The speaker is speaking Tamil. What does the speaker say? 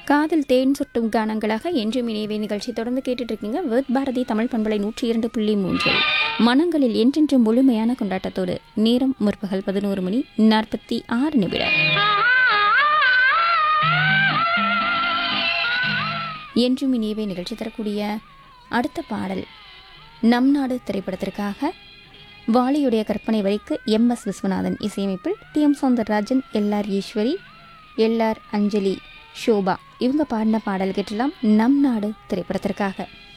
காதில் தேன் சுட்டும் கானங்களாக என்றும் இணையவே நிகழ்ச்சி தொடர்ந்து கேட்டுட்டு இருக்கீங்க வேர்த் பாரதி தமிழ் பண்பலை நூற்றி இரண்டு புள்ளி மூன்றில் மனங்களில் என்றென்றும் முழுமையான கொண்டாட்டத்தோடு நேரம் முற்பகல் பதினோரு மணி நாற்பத்தி ஆறு நிமிடம் என்றும் இனியவே நிகழ்ச்சி தரக்கூடிய அடுத்த பாடல் நம் நாடு திரைப்படத்திற்காக வாலியுடைய கற்பனை வரிக்கு எம் எஸ் விஸ்வநாதன் இசையமைப்பில் T M Soundararajan L R Eswari L R Anjali Shoba இவங்க பாடின பாடல் கேட்டலாம் நம் நாடு திரைப்படத்திற்காக